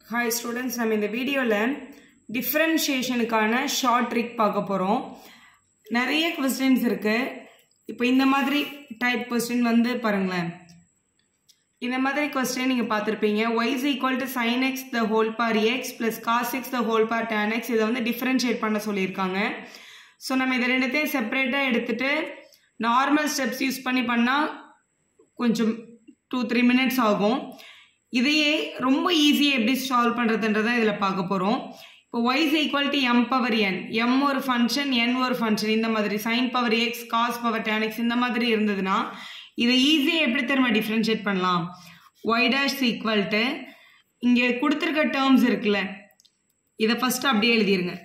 hi students நம்ம இந்த வீடியோவில் டிஃப்ரென்ஷியேஷனுக்கான ஷார்ட் ட்ரிக் பார்க்க போகிறோம் நிறைய கொஸ்டின்ஸ் இருக்குது இப்போ இந்த மாதிரி டைப் கொஸ்டின் வந்து பாருங்களேன் இந்த மாதிரி கொஸ்டின் நீங்கள் பார்த்துருப்பீங்க y is equal to sin x the whole power x plus cos x the whole power tan x இதை வந்து டிஃப்ரென்ஷியேட் பண்ண சொல்லியிருக்காங்க ஸோ நம்ம இதை ரெண்டுத்தையும் செப்பரேட்டாக எடுத்துட்டு நார்மல் ஸ்டெப்ஸ் யூஸ் பண்ணி பண்ணால் கொஞ்சம் டூ த்ரீ மினிட்ஸ் ஆகும் இதையே ரொம்ப ஈஸியாக எப்படி சால்வ் பண்ணுறதுன்றதை இதில் பார்க்க போகிறோம் இப்போ y is equal to m power n m ஒரு ஃபங்க்ஷன் n ஒரு ஃபங்க்ஷன் இந்த மாதிரி sin power x cos power tan x இந்த மாதிரி இருந்ததுன்னா இதை ஈஸியாக எப்படி திரும்ப டிஃப்ரென்ஷியேட் பண்ணலாம் y dash equal to இங்கே கொடுத்துருக்க டேர்ம்ஸ் இருக்குல்ல இதை ஃபஸ்ட்டு அப்படியே எழுதிருங்க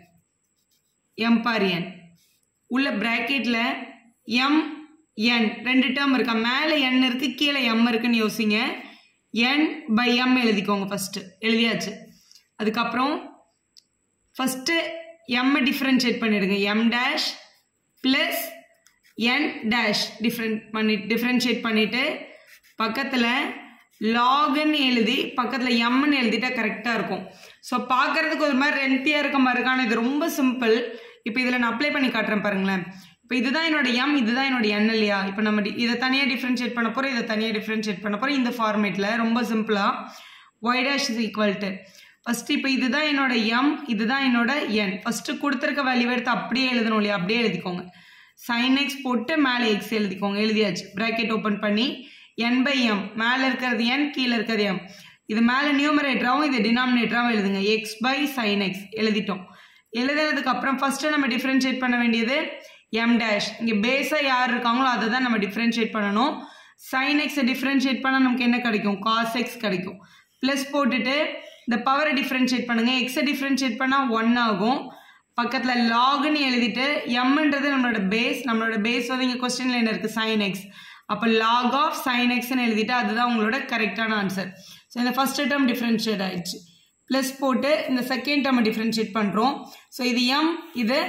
m பார் n உள்ள ப்ராக்கெட்டில் எம் என் ரெண்டு டேர்ம் இருக்கா மேலே என் இருக்குது கீழே எம் இருக்குன்னு யோசிங்க என் பை எம் எழுதிக்கோங்க ஃபஸ்ட்டு எழுதியாச்சு அதுக்கப்புறம் ஃபஸ்ட்டு எம்மை டிஃப்ரென்ஷியேட் பண்ணிடுங்க m dash plus n dash different பண்ணி டிஃப்ரென்ஷியேட் பண்ணிவிட்டு பக்கத்தில் லாகுன்னு எழுதி பக்கத்தில் எம்னு எழுதிட்டா கரெக்டாக இருக்கும் ஸோ பார்க்குறதுக்கு ஒரு மாதிரி ரெண்டியாக இருக்க மாதிரி இருக்கு ஆனால் இது ரொம்ப சிம்பிள் இப்போ இதில் நான் அப்ளை பண்ணி காட்டுறேன் பாருங்களேன் இப்போ இதுதான் என்னோட எம் இதுதான் என்னோட என் இல்லையா இப்போ நம்ம டி- இதை தனியாக டிஃப்ரென்ஷியேட் பண்ண போகிறோம் இதை தனியாக டிஃப்ரென்ஷியேட் பண்ண போகிறோம் இந்த ஃபார்மேட்டில் ரொம்ப சிம்பிளாக y dash is equal to first இப்போ இதுதான் என்னோட எம் இதுதான் என்னோட என் ஃபஸ்ட்டு கொடுத்துருக்க வேல்யூ எடுத்து அப்படியே எழுதணும் இல்லையா அப்படியே எழுதிக்கோங்க சைன் எக்ஸ் போட்டு மேலே எக்ஸ் எழுதிக்கோங்க எழுதியாச்சு ப்ராக்கெட் ஓப்பன் பண்ணி என் பை எம் மேலே இருக்கிறது என் கீழே இருக்கிறது எம் இது மேலே நியூமரேட்டராகவும் இது டினாமினேட்டராகவும் எழுதுங்க எக்ஸ் பை சைன் எக்ஸ் எழுதிட்டோம் எழுதுனதுக்கு அப்புறம் ஃபஸ்ட்டு நம்ம டிஃப்ரென்ஷியேட் பண்ண வேண்டியது எம் டேஷ் இங்கே பேஸாக யார் இருக்காங்களோ அதை தான் நம்ம டிஃப்ரென்ஷியேட் பண்ணணும் சைன் எக்ஸை டிஃப்ரென்ஷியேட் பண்ணால் நமக்கு என்ன கிடைக்கும் காஸ் எக்ஸ் கிடைக்கும் ப்ளஸ் போட்டுட்டு இந்த பவரை டிஃப்ரென்ஷியேட் பண்ணுங்கள் எக்ஸை டிஃப்ரென்ஷியேட் பண்ணால் ஒன் ஆகும் பக்கத்தில் லாகுன்னு எழுதிட்டு எம்ன்றது நம்மளோட பேஸ் நம்மளோட பேஸ் வந்து இங்கே கொஸ்டினில் என்ன இருக்குது சைன் எக்ஸ் அப்போ லாக் ஆஃப் சைன் எக்ஸ்னு எழுதிட்டு அதுதான் உங்களோட கரெக்டான ஆன்சர் ஸோ இந்த ஃபஸ்ட் டேர்ம் டிஃப்ரென்ஷியேட் ஆயிடுச்சு ப்ளஸ் போட்டு இந்த செகண்ட் டேர்மை டிஃப்ரென்ஷியேட் பண்ணுறோம் ஸோ இது எம் இது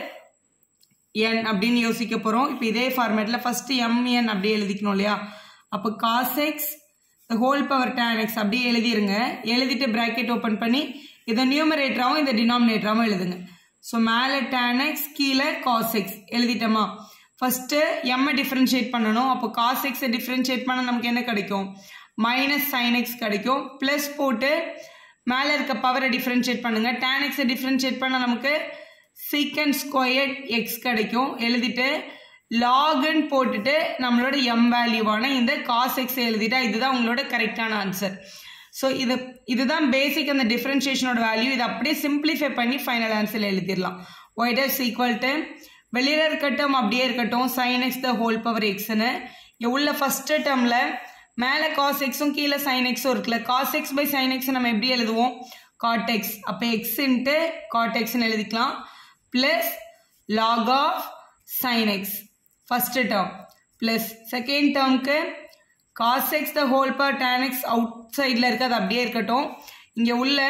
என் அப்படின்னு யோசிக்க போகிறோம் இப்போ இதே ஃபார்மேட்டில் ஃபஸ்ட்டு எம்என் அப்படியே எழுதிக்கணும் இல்லையா அப்போ cos x whole power tan x அப்படியே எழுதிருங்க எழுதிட்டு ப்ராக்கெட் ஓப்பன் பண்ணி இதை நியூமரேட்டராகவும் இதை டினாமினேட்டராகவும் எழுதுங்க ஸோ மேலே டேன் எக்ஸ் கீழே காஸ் எக்ஸ் எழுதிட்டோமா ஃபஸ்ட்டு எம்மை டிஃப்ரென்ஷியேட் பண்ணணும் அப்போ காஸ் எக்ஸை டிஃப்ரென்ஷியேட் பண்ண நமக்கு என்ன கிடைக்கும் மைனஸ் சைன் எக்ஸ் கிடைக்கும் ப்ளஸ் போட்டு மேலே இருக்க பவரை டிஃப்ரென்ஷியேட் பண்ணுங்கள் டேன் எக்ஸை டிஃப்ரென்ஷியேட் பண்ண நமக்கு சீக்கன் ஸ்கொயர்ட் எக்ஸ் கிடைக்கும் எழுதிட்டு லாகன் போட்டுட்டு நம்மளோட எம் வேல்யூவான இந்த காஸ் எக்ஸ் எழுதிட்டா இதுதான் உங்களோட கரெக்டான ஆன்சர் ஸோ இது இதுதான் பேசிக் அந்த டிஃப்ரென்ஷியேஷனோட வேல்யூ இதை அப்படியே சிம்பிளிஃபை பண்ணி ஃபைனல் ஆன்சர் எழுதிடலாம் ஒயிட் எக்ஸ் ஈக்குவல் டு வெளியில் இருக்கட்டும் அப்படியே இருக்கட்டும் sine x the whole power எக்ஸ்னு இங்கே உள்ள ஃபஸ்ட்டு டேர்மில் மேலே காஸ் எக்ஸும் கீழே சைன் எக்ஸும் இருக்குல்ல cos x by sine x நம்ம எப்படி எழுதுவோம் காட் எக்ஸ் அப்போ எக்ஸ் இன்ட்டு காட் எக்ஸ்னு எழுதிக்கலாம் plus log of sine x first term plus second டேர்முக்கு cos x the whole power tan x அவுட் சைடில் இருக்குது அது அப்படியே இருக்கட்டும் இங்கே உள்ள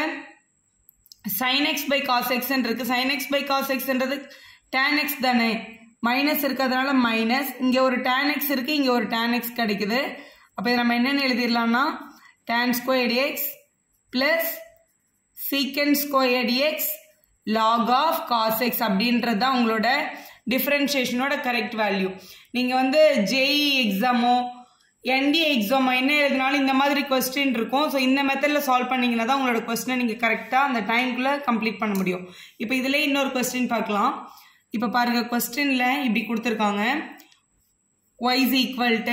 sin x பை காஸ் எக்ஸ்ன்னு இருக்கு sin x பை காஸ் எக்ஸ்ன்றது tan x தானே மைனஸ் இருக்கிறதுனால மைனஸ் இங்கே ஒரு tan x இருக்கு இங்கே ஒரு tan x கிடைக்குது அப்போ இதை நம்ம என்னென்னு எழுதிடலாம்னா tan squared x plus secant squared x log of cos x அப்படின்றது தான் உங்களோட டிஃப்ரென்ஷியேஷனோட கரெக்ட் வேல்யூ நீங்கள் வந்து ஜேஇ எக்ஸாமோ என்டிஏ எக்ஸாமோ என்ன எழுதினாலும் இந்த மாதிரி கொஸ்டின் இருக்கும் ஸோ இந்த மெத்தடில் சால்வ் பண்ணீங்கன்னா தான் உங்களோட கொஸ்டினை நீங்கள் கரெக்டாக அந்த டைம்குள்ளே கம்ப்ளீட் பண்ண முடியும் இப்போ இதில் இன்னொரு கொஸ்டின் பார்க்கலாம் இப்போ பாருங்கள் கொஸ்டினில் இப்படி கொடுத்துருக்காங்க y is equal to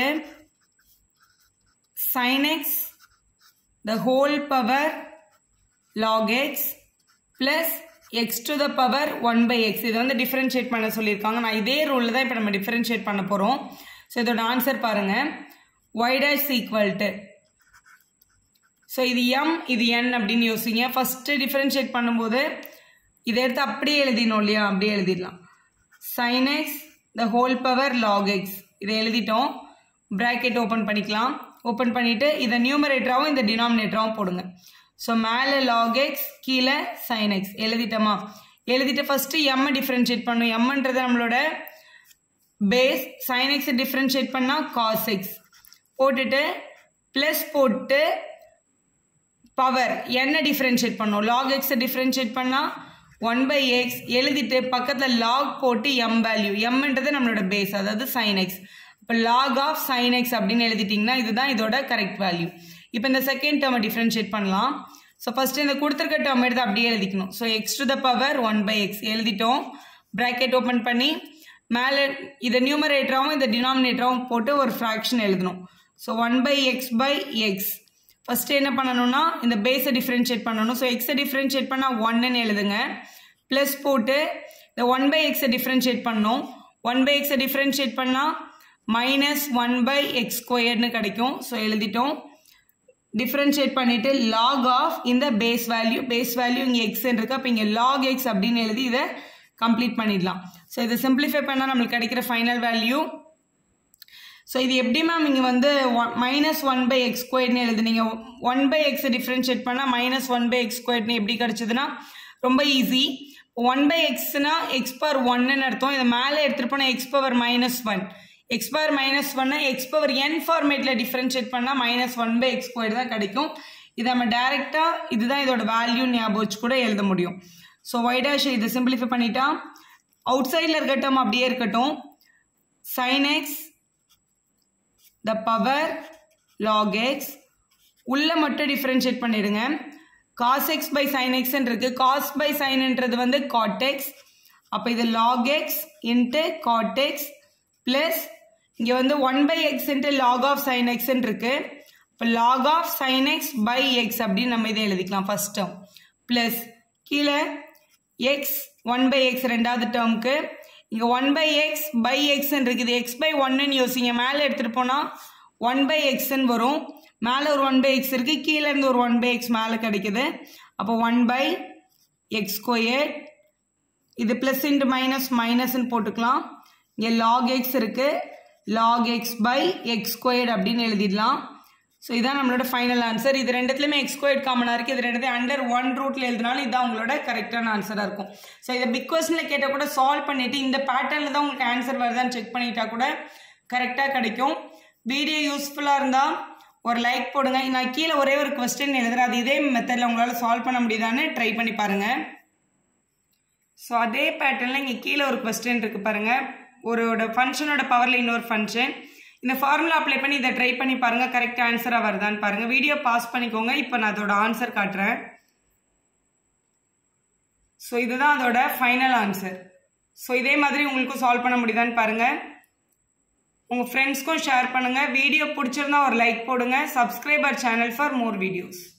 sin x the whole power log x plus x to the power 1 by x இது வந்து டிஃபரன்ஷியேட் பண்ண சொல்லியிருக்காங்க நான் இதே ரூலில் தான் இப்போ நம்ம டிஃபரன்ஷியேட் பண்ண போகிறோம் ஸோ இதோட ஆன்சர் பாருங்க y dash equal to so இது m இது n அப்படின்னு யோசிங்க ஃபஸ்ட்டு டிஃபரன்ஷியேட் பண்ணும்போது இதை எடுத்து அப்படியே எழுதினோம் இல்லையா அப்படியே எழுதிடலாம் sin x the whole power log x இதை எழுதிட்டோம் ப்ராக்கெட் ஓப்பன் பண்ணிக்கலாம் ஓப்பன் பண்ணிவிட்டு இதை நியூமரேட்டராகவும் இந்த டினாமினேட்டராகவும் போடுங்க ஸோ மேலே லாக் எக்ஸ் கீழே சைன் எக்ஸ் எழுதிட்டோமா எழுதிட்டு ஃபஸ்ட்டு எம்மை டிஃப்ரென்ஷியேட் பண்ணும் எம்ன்றது நம்மளோட பேஸ் சைன் எக்ஸை டிஃப்ரென்ஷியேட் பண்ணால் காஸ் எக்ஸ் போட்டுட்டு ப்ளஸ் போட்டு பவர் என்ன டிஃப்ரென்ஷியேட் பண்ணோம் லாக் எக்ஸை டிஃப்ரென்ஷியேட் பண்ணால் ஒன் பை எக்ஸ் எழுதிட்டு பக்கத்தில் லாக் போட்டு எம் வேல்யூ எம்ன்றது நம்மளோட பேஸ் அதாவது சைன் எக்ஸ் இப்போ லாக் ஆஃப் சைன் எக்ஸ் அப்படின்னு எழுதிட்டிங்கன்னா இதுதான் இதோட கரெக்ட் வேல்யூ இப்போ இந்த செகண்ட் டேர்மை டிஃப்ரென்ஷியேட் பண்ணலாம் ஸோ ஃபஸ்ட்டு இந்த கொடுத்துருக்க டேர்ம் எடுத்து அப்படியே எழுதிக்கணும் so x to the power one by x எழுதிட்டோம் ப்ராக்கெட் ஓப்பன் பண்ணி மேலே இதை நியூமரேட்டராகவும் இந்த டினாமினேட்டராகவும் போட்டு ஒரு ஃப்ராக்ஷன் எழுதணும் so one by x by x first என்ன பண்ணணும்னா இந்த பேஸை டிஃப்ரென்ஷியேட் பண்ணணும் ஸோ எக்ஸை டிஃப்ரென்ஷியேட் பண்ணால் ஒன்னுன்னு எழுதுங்க ப்ளஸ் போட்டு இந்த ஒன் பை எக்ஸை டிஃப்ரென்ஷியேட் பண்ணணும் ஒன் பை எக்ஸை டிஃப்ரென்ஷியேட் பண்ணால் மைனஸ் ஒன் பை எக்ஸ் ஸ்கொயர்னு கிடைக்கும் ஸோ எழுதிட்டோம் டிஃப்ரென்ஷியேட் பண்ணிவிட்டு லாக் ஆஃப் இந்த பேஸ் வேல்யூ பேஸ் வேல்யூ இங்கே எக்ஸ்ன்னு இருக்கு அப்போ இங்கே லாக் எக்ஸ் அப்படின்னு எழுதி இதை கம்ப்ளீட் பண்ணிடலாம் ஸோ இதை சிம்பிளிஃபை பண்ணால் நம்மளுக்கு கிடைக்கிற ஃபைனல் வேல்யூ ஸோ இது எப்படி மேம் இங்கே வந்து மைனஸ் ஒன் பை எக்ஸ் ஸ்கொயர்னு எழுதுனீங்க ஒன் பை எக்ஸை டிஃப்ரென்ஷியேட் பண்ணால் மைனஸ் ஒன் பை எக்ஸ் ஸ்கொயர்னு எப்படி கிடச்சிதுன்னா ரொம்ப ஈஸி ஒன் பை எக்ஸ்னா எக்ஸ் பவர் ஒன்னு அர்த்தம் இதை மேலே எடுத்துகிட்டு போனால் x power minus one x power minus ஒன்னை எக்ஸ் பவர் என் ஃபார்மேட்டில் டிஃப்ரென்ஷியேட் பண்ணால் minus one by x square தான் கிடைக்கும் இதை நம்ம டேரெக்டாக இதுதான் இதோட வேல்யூ ஞாபகம் வச்சு கூட எழுத முடியும் ஸோ ஒய் டேஷ் இதை சிம்பிளிஃபை பண்ணிட்டா அவுட் சைடில் இருக்கட்டும் அப்படியே இருக்கட்டும் sine x the power log x உள்ள மட்டும் டிஃப்ரென்ஷியேட் பண்ணிடுங்க காஸ் எக்ஸ் பை சைன் எக்ஸ்ன்னு இருக்கு காஸ் பை சைன்ன்றது வந்து காட்டெக்ஸ் அப்போ இது log x into cot x plus இங்கே வந்து one by x into log of sine எக்ஸ்ன்னு இருக்கு இப்போ log of sine x by x அப்படின்னு நம்ம இதை எழுதிக்கலாம் ஃபர்ஸ்ட் டேர்ம் ப்ளஸ் கீழே எக்ஸ் ஒன் பை எக்ஸ் ரெண்டாவது டேர்முக்கு இங்கே ஒன் பை எக்ஸ் பை எக்ஸ்ன்னு இருக்குது எக்ஸ் பை ஒன்னுன்னு யோசிங்க மேலே எடுத்துகிட்டு போனால் ஒன் பை எக்ஸ்ன்னு வரும் மேலே ஒரு ஒன் பை எக்ஸ் இருக்குது கீழே இருந்து ஒரு ஒன் பை எக்ஸ் மேலே கிடைக்குது அப்போ ஒன் பை எக்ஸ் ஸ்கொயர் இது ப்ளஸ் இன்ட்டு மைனஸ் மைனஸ்ன்னு போட்டுக்கலாம் இங்கே லாக் எக்ஸ் இருக்குது log x by x squared அப்படின்னு எழுதிடலாம் ஸோ இதான் நம்மளோட ஃபைனல் ஆன்சர் இது ரெண்டுத்துலையுமே எக்ஸ் ஸ்கொயர்ட் காமனாக இருக்குது இது ரெண்டுத்தையும் அண்டர் ஒன் ரூட்டில் எழுதினாலும் இதுதான் உங்களோட கரெக்டான ஆன்சராக இருக்கும் ஸோ இதை பிக் கொஸ்டினில் கேட்டால் கூட சால்வ் பண்ணிவிட்டு இந்த பேட்டர்னில் தான் உங்களுக்கு ஆன்சர் வருதான்னு செக் பண்ணிட்டா கூட கரெக்டாக கிடைக்கும் வீடியோ யூஸ்ஃபுல்லாக இருந்தால் ஒரு லைக் போடுங்க நான் கீழே ஒரே ஒரு கொஸ்டின் எழுதுறேன் அது இதே மெத்தடில் உங்களால் சால்வ் பண்ண முடியுதான்னு ட்ரை பண்ணி பாருங்கள் ஸோ அதே பேட்டர்னில் இங்கே கீழே ஒரு கொஸ்டின் இருக்குது பாருங்கள் ஒரு ஃபங்க்ஷனோட பவரில் இன்னொரு ஃபங்க்ஷன் இந்த ஃபார்முலா அப்ளை பண்ணி இதை ட்ரை பண்ணி பாருங்கள் கரெக்ட் ஆன்சராக வருதான்னு பாருங்கள் வீடியோ பாஸ் பண்ணிக்கோங்க இப்போ நான் அதோட ஆன்சர் காட்டுறேன் ஸோ இதுதான் அதோட ஃபைனல் ஆன்சர் ஸோ இதே மாதிரி உங்களுக்கும் சால்வ் பண்ண முடியுதான்னு பாருங்கள் உங்கள் ஃப்ரெண்ட்ஸ்க்கும் ஷேர் பண்ணுங்கள் வீடியோ பிடிச்சிருந்தா ஒரு லைக் போடுங்க subscriber channel for more videos